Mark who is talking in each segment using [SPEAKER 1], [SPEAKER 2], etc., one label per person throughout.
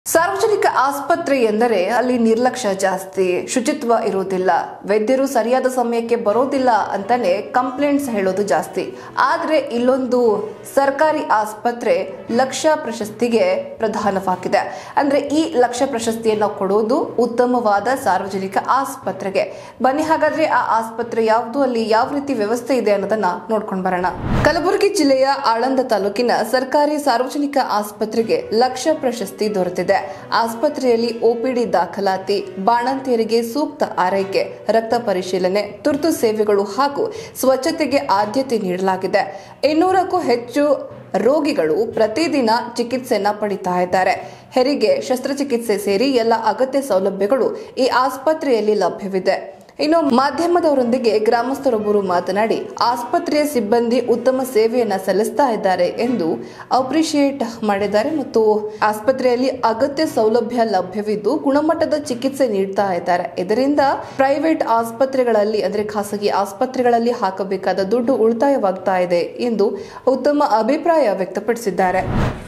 [SPEAKER 1] ಸಾರ್ವಜನಿಕ ಆಸ್ಪತ್ರೆ ಎಂದರೆ ಅಲ್ಲಿ ನಿರ್ಲಕ್ಷ್ಯ ಜಾಸ್ತಿ ಶುಚಿತ್ವ ಇರುವುದಿಲ್ಲ ವೈದ್ಯರು ಸರಿಯಾದ ಸಮಯಕ್ಕೆ ಬರೋದಿಲ್ಲ ಅಂತಾನೆ ಕಂಪ್ಲೇಂಟ್ಸ್ ಹೇಳೋದು ಜಾಸ್ತಿ ಆದ್ರೆ ಇಲ್ಲೊಂದು ಸರ್ಕಾರಿ ಆಸ್ಪತ್ರೆ ಲಕ್ಷ ಪ್ರಶಸ್ತಿಗೆ ಪ್ರಧಾನವಾಗಿದೆ ಅಂದ್ರೆ ಈ ಲಕ್ಷ ಪ್ರಶಸ್ತಿಯನ್ನ ಕೊಡೋದು ಉತ್ತಮವಾದ ಸಾರ್ವಜನಿಕ ಆಸ್ಪತ್ರೆಗೆ ಬನ್ನಿ ಹಾಗಾದ್ರೆ ಆ ಆಸ್ಪತ್ರೆ ಯಾವುದು ಅಲ್ಲಿ ಯಾವ ರೀತಿ ವ್ಯವಸ್ಥೆ ಇದೆ ಅನ್ನೋದನ್ನ ನೋಡ್ಕೊಂಡು ಬರೋಣ ಕಲಬುರಗಿ ಜಿಲ್ಲೆಯ ಆಳಂದ ತಾಲೂಕಿನ ಸರ್ಕಾರಿ ಸಾರ್ವಜನಿಕ ಆಸ್ಪತ್ರೆಗೆ ಲಕ್ಷ ಪ್ರಶಸ್ತಿ ದೊರೆತಿದೆ ಆಸ್ಪತ್ರೆಯಲ್ಲಿ ಒಪಿಡಿ ದಾಖಲಾತಿ ಬಾಣಂತಿಯರಿಗೆ ಸೂಕ್ತ ಆರೈಕೆ ರಕ್ತ ಪರಿಶೀಲನೆ ತುರ್ತು ಸೇವೆಗಳು ಹಾಗೂ ಸ್ವಚ್ಛತೆಗೆ ಆದ್ಯತೆ ನೀಡಲಾಗಿದೆ ಇನ್ನೂರಕ್ಕೂ ಹೆಚ್ಚು ರೋಗಿಗಳು ಪ್ರತಿದಿನ ಚಿಕಿತ್ಸೆಯನ್ನ ಪಡಿತಾ ಇದ್ದಾರೆ ಹೆರಿಗೆ ಶಸ್ತ್ರಚಿಕಿತ್ಸೆ ಸೇರಿ ಎಲ್ಲ ಅಗತ್ಯ ಸೌಲಭ್ಯಗಳು ಈ ಆಸ್ಪತ್ರೆಯಲ್ಲಿ ಲಭ್ಯವಿದೆ ಇನ್ನು ಮಾಧ್ಯಮದವರೊಂದಿಗೆ ಗ್ರಾಮಸ್ಥರೊಬ್ಬರು ಮಾತನಾಡಿ ಆಸ್ಪತ್ರೆಯ ಸಿಬ್ಬಂದಿ ಉತ್ತಮ ಸೇವೆಯನ್ನ ಸಲ್ಲಿಸ್ತಾ ಇದ್ದಾರೆ ಎಂದು ಅಪ್ರಿಶಿಯೇಟ್ ಮಾಡಿದ್ದಾರೆ ಮತ್ತು ಆಸ್ಪತ್ರೆಯಲ್ಲಿ ಅಗತ್ಯ ಸೌಲಭ್ಯ ಲಭ್ಯವಿದ್ದು ಗುಣಮಟ್ಟದ ಚಿಕಿತ್ಸೆ ನೀಡ್ತಾ ಇದ್ದಾರೆ ಇದರಿಂದ ಪ್ರೈವೇಟ್ ಆಸ್ಪತ್ರೆಗಳಲ್ಲಿ ಅಂದ್ರೆ ಖಾಸಗಿ ಆಸ್ಪತ್ರೆಗಳಲ್ಲಿ ಹಾಕಬೇಕಾದ ದುಡ್ಡು ಉಳಿತಾಯವಾಗ್ತಾ ಇದೆ ಎಂದು ಉತ್ತಮ ಅಭಿಪ್ರಾಯ ವ್ಯಕ್ತಪಡಿಸಿದ್ದಾರೆ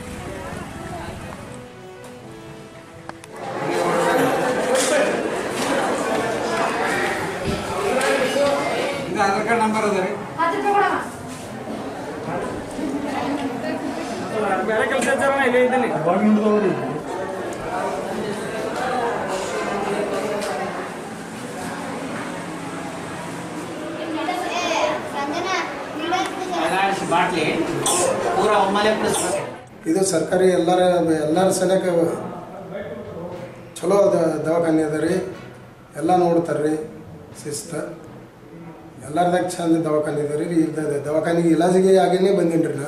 [SPEAKER 2] ಇದು ಆಧಾರ್ ಕಾರ್ಡ್ ನಂಬರ್ ಅದ ರೀ
[SPEAKER 3] ಬೇರೆ ಕೆಲಸ ಇದ್ದಾರಣ ಇಲ್ಲೇ ಇದ್ದೀನಿ
[SPEAKER 4] ಬಾಟ್ಲಿ ಪೂರ ಒಮ್ಮೆಲೆ ಕುಡಿಸ್ಬೇಕು
[SPEAKER 5] ಇದು ಸರ್ಕಾರಿ ಎಲ್ಲರ ಎಲ್ಲರ ಸಲಕ ಚಲೋ ಅದ ದವಾಖಾನೆ ಅದ ರೀ ಎಲ್ಲ ನೋಡ್ತಾರೆ ರೀ ಶಿಸ್ತು ಎಲ್ಲರದಾಗ ಚಂದ ದವಾಖಾನೆ ಅದ ರೀ ಇಲ್ದ ದವಾಖಾನಿಗೆ ಇಲಾಜಿಗೆ ಆಗೇನೆ ಬಂದೀನಿ ರೀ ನಾ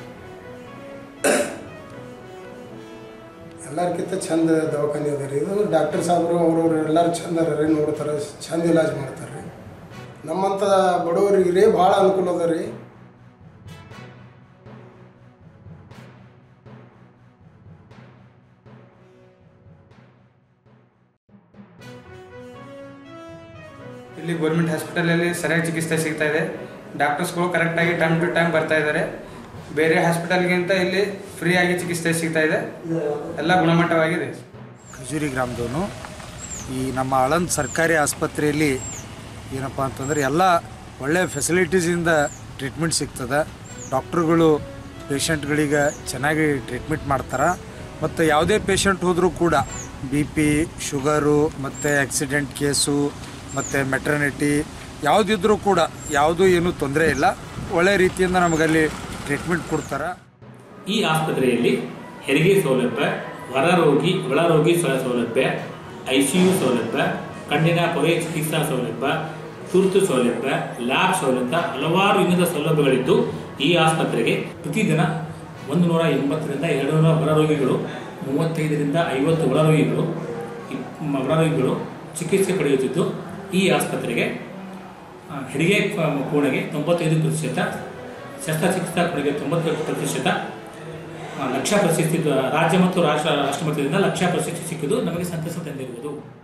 [SPEAKER 5] ಎಲ್ಲರ್ಕಿಂತ ಚಂದ ದವಾಖಾನೆ ಅದ ರೀ ಇದು ಡಾಕ್ಟರ್ ಸಾಹೇಬರು ಅವ್ರವ್ರು ಎಲ್ಲರೂ ಚಂದ ಅದ ರೀ ನೋಡ್ತಾರೆ ಚಂದ ಇಲಾಜ್ ಮಾಡ್ತಾರೆ ರೀ ನಮ್ಮಂಥ ಬಡವರಿಗೆ ರೀ ಭಾಳ ಅನುಕೂಲ ಅದ ರೀ
[SPEAKER 3] ಇಲ್ಲಿ ಗೌರ್ಮೆಂಟ್ ಹಾಸ್ಪಿಟಲಲ್ಲಿ ಸರಿಯಾಗಿ ಚಿಕಿತ್ಸೆ ಸಿಗ್ತಾ ಇದೆ ಡಾಕ್ಟರ್ಸ್ಗಳು ಕರೆಕ್ಟಾಗಿ ಟೈಮ್ ಟು ಟೈಮ್ ಬರ್ತಾ ಇದ್ದಾರೆ ಬೇರೆ ಹಾಸ್ಪಿಟಲ್ಗಿಂತ ಇಲ್ಲಿ ಫ್ರೀಯಾಗಿ ಚಿಕಿತ್ಸೆ ಸಿಗ್ತಾ ಇದೆ ಎಲ್ಲ ಗುಣಮಟ್ಟವಾಗಿದೆ
[SPEAKER 6] ಖಜೂರಿ ಗ್ರಾಮದವನು ಈ ನಮ್ಮ ಆಳಂದ್ ಸರ್ಕಾರಿ ಆಸ್ಪತ್ರೆಯಲ್ಲಿ ಏನಪ್ಪ ಅಂತಂದ್ರೆ ಎಲ್ಲ ಒಳ್ಳೆಯ ಫೆಸಿಲಿಟೀಸಿಂದ ಟ್ರೀಟ್ಮೆಂಟ್ ಸಿಗ್ತದೆ ಡಾಕ್ಟ್ರುಗಳು ಪೇಷಂಟ್ಗಳಿಗೆ ಚೆನ್ನಾಗಿ ಟ್ರೀಟ್ಮೆಂಟ್ ಮಾಡ್ತಾರೆ ಮತ್ತು ಯಾವುದೇ ಪೇಷಂಟ್ ಹೋದರೂ ಕೂಡ ಬಿ ಪಿ ಶುಗರು ಮತ್ತು ಆಕ್ಸಿಡೆಂಟ್ ಕೇಸು ಮತ್ತು ಮೆಟ್ರನಿಟಿ ಯಾವುದಿದ್ರೂ ಕೂಡ ಯಾವುದೂ ಏನೂ ತೊಂದರೆ ಇಲ್ಲ ಒಳ್ಳೆಯ ರೀತಿಯಿಂದ ನಮಗಲ್ಲಿ ಟ್ರೀಟ್ಮೆಂಟ್ ಕೊಡ್ತಾರೆ
[SPEAKER 7] ಈ ಆಸ್ಪತ್ರೆಯಲ್ಲಿ ಹೆರಿಗೆ ಸೌಲಭ್ಯ ಹೊರರೋಗಿ ಒಳರೋಗಿ ಸ- ಸೌಲಭ್ಯ ಐ ಸಿ ಯು ಸೌಲಭ್ಯ ಕಣ್ಣಿನ ಪೊರೆ ಚಿಕಿತ್ಸಾ ಸೌಲಭ್ಯ ತುರ್ತು ಸೌಲಭ್ಯ ಲ್ಯಾಬ್ ಸೌಲಭ್ಯ ಹಲವಾರು ಇನ್ನಿತರ ಸೌಲಭ್ಯಗಳಿದ್ದು ಈ ಆಸ್ಪತ್ರೆಗೆ ಪ್ರತಿದಿನ ಒಂದು ನೂರ ಎಂಬತ್ತರಿಂದ ಎರಡು ನೂರ ಹೊರರೋಗಿಗಳು ಮೂವತ್ತೈದರಿಂದ ಐವತ್ತು ಒಳರೋಗಿಗಳು ಇಪ್- ಮ- ಒಳರೋಗಿಗಳು ಚಿಕಿತ್ಸೆ ಪಡೆಯುತ್ತಿದ್ದು ಈ ಆಸ್ಪತ್ರೆಗೆ ಆ, ಹೆರಿಗೆ ಕ- ಕೋಣೆಗೆ ತೊಂಬತ್ತೈದು ಪ್ರತಿಶತ ಶಸ್ತ್ರಚಿಕಿತ್ಸಾ ಕೋಣೆಗೆ ತೊಂಬತ್ತೈದು ಪ್ರತಿಶತ ಆ, ಲಕ್ಷ ಪ್ರಶಸ್ತಿ ರಾಜ್ಯ ಮತ್ತು ರಾಷ್ಟ್ರ ರಾಷ್ಟ್ರಮಟ್ಟದಿಂದ ಲಕ್ಷ ಪ್ರಶಸ್ತಿ ಸಿಕ್ಕಿದ್ದು ನಮಗೆ ಸಂತಸ ತಂದಿರುವುದು